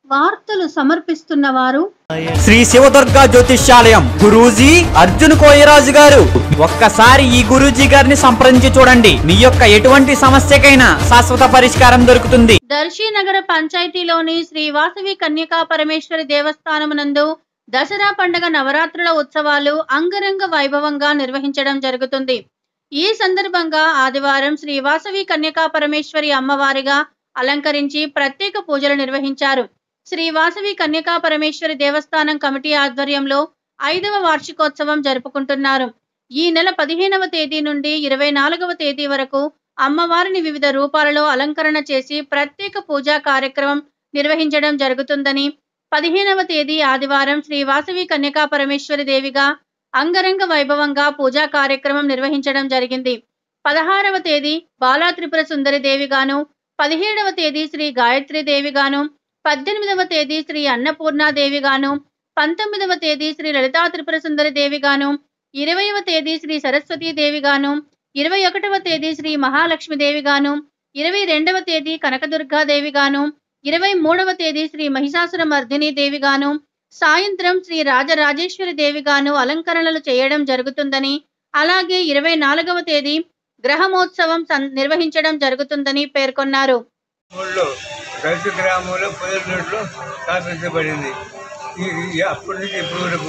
వార్తలు సమర్పిస్తున్న వారు శ్రీ శివదుర్గ జ్యోతిష్యాలయం గురూజీ అర్జున్ కోయరాజు గారు ఒక్కసారి ఈ గురూజీ గారిని సంప్రదించి చూడండి మీ యొక్క ఎటువంటి సమస్యకైనా శాశ్వత పరిష్కారం దొరుకుతుంది దర్శి నగర పంచాయతీలోని శ్రీ వాసవి కన్యకా పరమేశ్వరి దేవస్థానమునందు దసరా పండుగ నవరాత్రుల ఉత్సవాలు అంగరంగ వైభవంగా నిర్వహించడం జరుగుతుంది ఈ సందర్భంగా ఆదివారం శ్రీ వాసవి కన్యకా పరమేశ్వరి అమ్మవారిగా అలంకరించి ప్రత్యేక పూజలు నిర్వహించారు శ్రీ వాసవి కన్యకా పరమేశ్వరి దేవస్థానం కమిటీ ఆధ్వర్యంలో ఐదవ వార్షికోత్సవం జరుపుకుంటున్నారు ఈ నెల పదిహేనవ తేదీ నుండి ఇరవై నాలుగవ తేదీ వరకు అమ్మవారిని వివిధ రూపాలలో అలంకరణ చేసి ప్రత్యేక పూజా కార్యక్రమం నిర్వహించడం జరుగుతుందని పదిహేనవ తేదీ ఆదివారం శ్రీ వాసవి కన్యకా పరమేశ్వరి దేవిగా అంగరంగ వైభవంగా పూజా కార్యక్రమం నిర్వహించడం జరిగింది పదహారవ తేదీ బాలా త్రిపుర సుందరి దేవిగాను పదిహేడవ తేదీ శ్రీ గాయత్రి దేవిగాను పద్దెనిమిదవ తేదీ శ్రీ అన్నపూర్ణాదేవి గాను పంతొమ్మిదవ తేదీ శ్రీ లలితా త్రిపుర సుందరి దేవి గాను ఇరవైవ తేదీ శ్రీ సరస్వతీ దేవి గాను ఇరవై ఒకటవ తేదీ శ్రీ మహాలక్ష్మి దేవి గాను ఇరవై రెండవ తేదీ కనకదుర్గా దేవి గాను ఇరవై మూడవ తేదీ శ్రీ మహిషాసుర మర్దిని దేవి గాను సాయంత్రం శ్రీ రాజరాజేశ్వరి దేవి గాను అలంకరణలు చేయడం జరుగుతుందని అలాగే ఇరవై నాలుగవ తేదీ గ్రహమోత్సవం సన్- నిర్వహించడం జరుగుతుందని పేర్కొన్నారు ఊళ్ళో రైతు గ్రామంలో పదిహేనులో స్థాపించబడింది ఈ ఈ అప్పటి నుంచి ఇప్పటి వరకు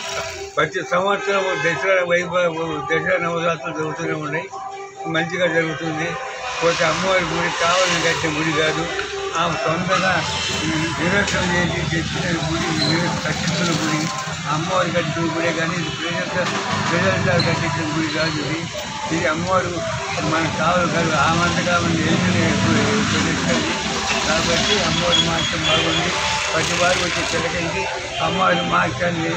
ప్రతి సంవత్సరం దసరా వైభవ దసరా నవరాత్రులు జరుగుతూనే ఉన్నాయి మంచిగా జరుగుతుంది ఒక అమ్మవారి గుడి కావాలని కట్టిన గుడి కాదు ఆమె సొంతంగా నిరసన చేసి తెచ్చిన గుడి నిర- కట్టించిన గుడి అమ్మవారి కట్టిన గుడే కానీ ఇది ప్రజల ప్రజల కట్టించిన గుడి కాదు ఇది ఇది అమ్మవారు మనకు కావాలి కాదు ఆమంతగా మన ప్రదర్శించింది కాబట్టి అమ్మవారి మార్చం బాగుంది ప్రతి వారు వచ్చి తిలకించి అమ్మవారి మార్చాన్ని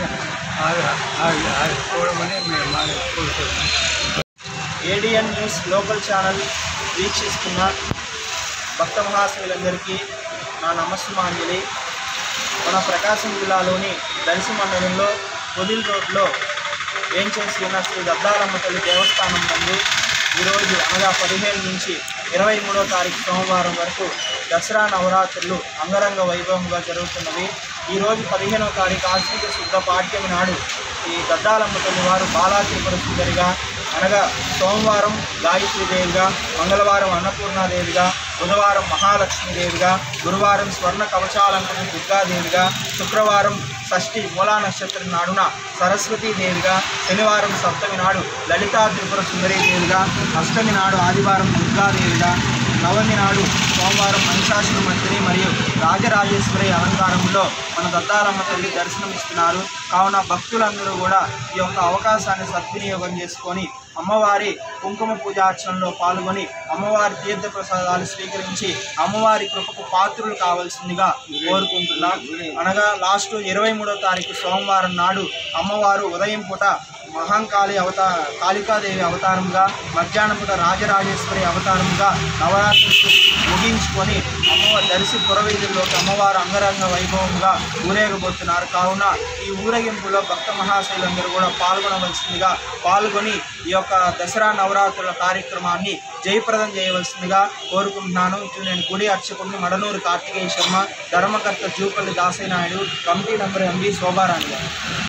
చూడమని మేము మా కోరుతున్నాం ఏడిఎన్ న్యూస్ లోకల్ ఛానల్ వీక్షిస్తున్న భక్త మహాశయులందరికీ నా నమస్సుమాంజలి మన ప్రకాశం జిల్లాలోని దర్శి మండలంలో పొదిల్ రోడ్లో వేంచేసి ఉన్న శ్రీ దద్దాలమ్మ తల్లి దేవస్థానం నందు ఈరోజు అనగా పదిహేను నుంచి ఇరవై మూడో తారీఖు సోమవారం వరకు దసరా నవరాత్రులు అంగరంగ వైభవంగా జరుగుతున్నవి ఈరోజు పదిహేనవ తారీఖు ఆశ్రిత శుద్ధ పాఠ్యమి నాడు ఈ దద్దాలమ్మ తల్లి వారు బాలా త్రిపుర సుందరిగా అనగా సోమవారం గాయత్రీదేవిగా మంగళవారం అన్నపూర్ణాదేవిగా బుధవారం మహాలక్ష్మీదేవిగా గురువారం స్వర్ణ కవచాలంకరణ దుర్గాదేవిగా శుక్రవారం షష్ఠి మూలా నక్షత్రం నాడున సరస్వతీదేవిగా శనివారం సప్తమి నాడు లలితా త్రిపుర సుందరీదేవిగా అష్టమి నాడు ఆదివారం దుర్గాదేవిగా నవమి నాడు సోమవారం మహిషాసుర మంత్రి మరియు రాజరాజేశ్వరి అలంకారంలో మన దత్తారమ్మ తల్లి దర్శనమిస్తున్నారు కావున భక్తులందరూ కూడా ఈ యొక్క అవకాశాన్ని సద్వినియోగం చేసుకొని అమ్మవారి కుంకుమ పూజార్చనలో పాల్గొని అమ్మవారి తీర్థ ప్రసాదాలు స్వీకరించి అమ్మవారి కృపకు పాత్రులు కావాల్సిందిగా కోరుకుంటున్నాం అనగా లాస్ట్ ఇరవై మూడో తారీఖు సోమవారం నాడు అమ్మవారు ఉదయం పూట మహాంకాళి అవతా కాళికాదేవి అవతారంగా మధ్యాహ్నం పూట రాజరాజేశ్వరి అవతారంగా నవరాత్రులు ముగించుకొని అమ్మవారి దర్శి పురవీధుల్లోకి అమ్మవారు అంగరంగ వైభవంగా ఊరేగబోతున్నారు కావున ఈ ఊరేగింపులో భక్త మహాశైలందరూ కూడా పాల్గొనవలసిందిగా పాల్గొని ఈ యొక్క దసరా నవరాత్రుల కార్యక్రమాన్ని జయప్రదం చేయవలసిందిగా కోరుకుంటున్నాను ఇట్లు నేను గుడి అర్చకుడిని మడనూరు కార్తికేయ శర్మ ధర్మకర్త Jupalli Dasaiah Naidu committee number MB Shobharani గారు